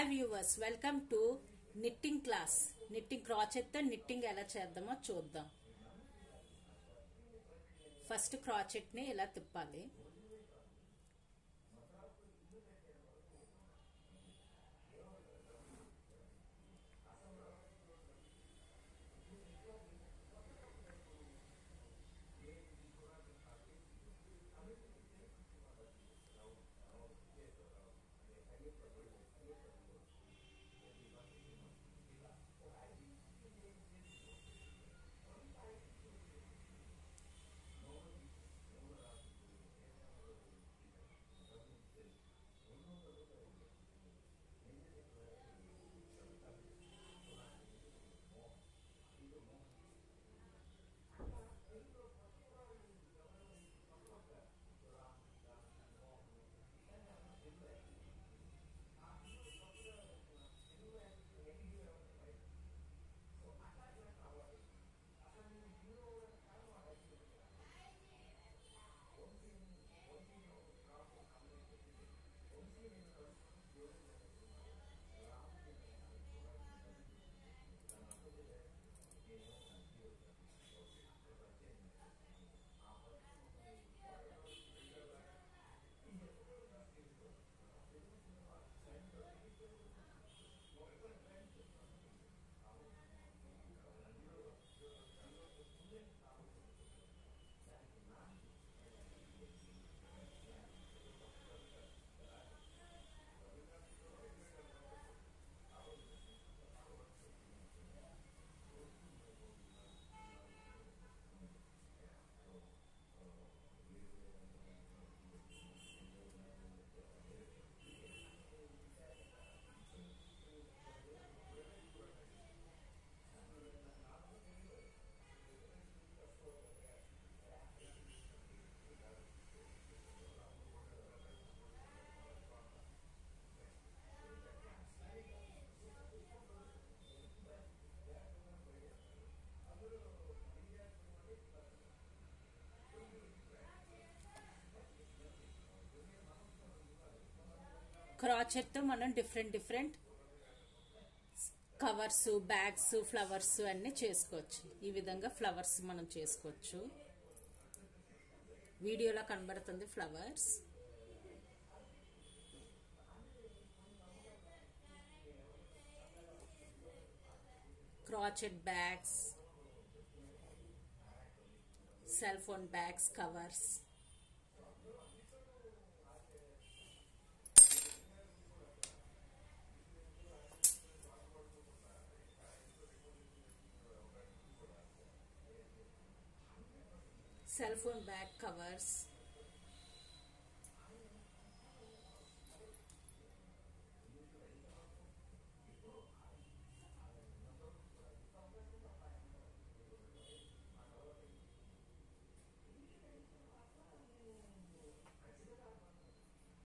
hi viewers welcome to knitting class knitting క్రాచెట్తో knitting ఎలా చేద్దామో చూద్దాం ఫస్ట్ క్రాచెట్ని ఇలా తిప్పాలి క్రాచెట్తో మనం different different covers bags flowers అన్నీ చేసుకోవచ్చు ఈ విధంగా ఫ్లవర్స్ మనం చేసుకోవచ్చు వీడియోలో కనబడుతుంది flowers crochet bags cell phone bags covers cell phone bag covers